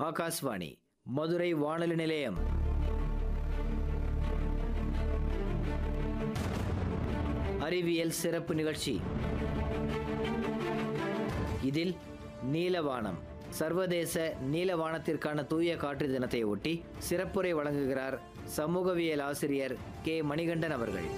ஆகாஷ்வாணி மதுரை வானொலி நிலையம் அறிவியல் சிறப்பு நிகழ்ச்சி இதில் நீலவானம் சர்வதேச நீலவானத்திற்கான தூய காற்று தினத்தை ஒட்டி சிறப்புரை வழங்குகிறார் சமூகவியல் ஆசிரியர் கே மணிகண்டன் அவர்கள்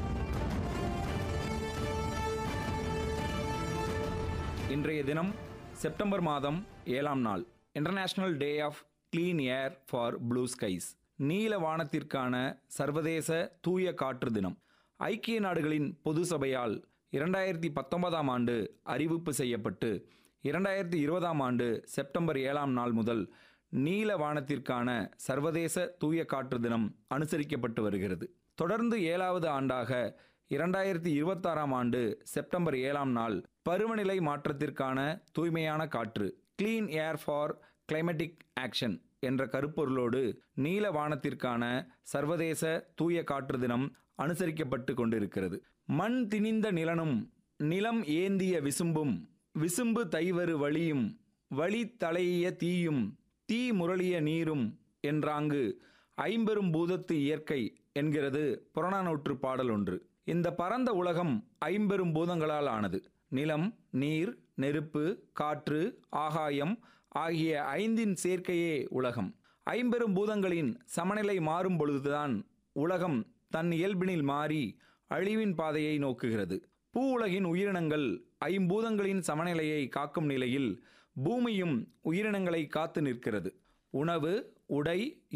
இன்றைய தினம் செப்டம்பர் மாதம் ஏழாம் நாள் international day of clean air for blue skies நீல வானத்திற்கான சர்வதேச தூய காற்று தினம் ஐக்கிய நாடுகளின் பொது சபையால் இரண்டாயிரத்தி பத்தொன்பதாம் ஆண்டு அறிவிப்பு செய்யப்பட்டு இரண்டாயிரத்தி இருபதாம் ஆண்டு செப்டம்பர் ஏழாம் நாள் முதல் நீல வானத்திற்கான சர்வதேச தூய காற்று தினம் அனுசரிக்கப்பட்டு வருகிறது தொடர்ந்து ஏழாவது ஆண்டாக இரண்டாயிரத்தி இருபத்தாறாம் ஆண்டு செப்டம்பர் ஏழாம் நாள் பருவநிலை மாற்றத்திற்கான தூய்மையான காற்று clean air for climatic action என்ற கருப்பொருளோடு நீல வானத்திற்கான சர்வதேச தூய காற்று தினம் அனுசரிக்கப்பட்டு கொண்டிருக்கிறது மண் திணிந்த நிலனும் நிலம் ஏந்திய விசும்பும் விசும்பு தைவரு வழியும் வழி தலையிய தீயும் தீ முரளிய நீரும் என்றாங்கு ஐம்பெரும் பூதத்து இயற்கை என்கிறது புறநானூற்று பாடல் ஒன்று இந்த பரந்த உலகம் ஐம்பெரும் பூதங்களால் ஆனது நிலம் நீர் நெருப்பு காற்று ஆகாயம் ஆகிய ஐந்தின் சேர்க்கையே உலகம் ஐம்பெரும் பூதங்களின் சமநிலை மாறும் பொழுதுதான் உலகம் தன் இயல்பினில் மாறி அழிவின் பாதையை நோக்குகிறது பூ உலகின் உயிரினங்கள் ஐம்பூதங்களின் சமநிலையை காக்கும் நிலையில் பூமியும் உயிரினங்களை காத்து நிற்கிறது உணவு உடை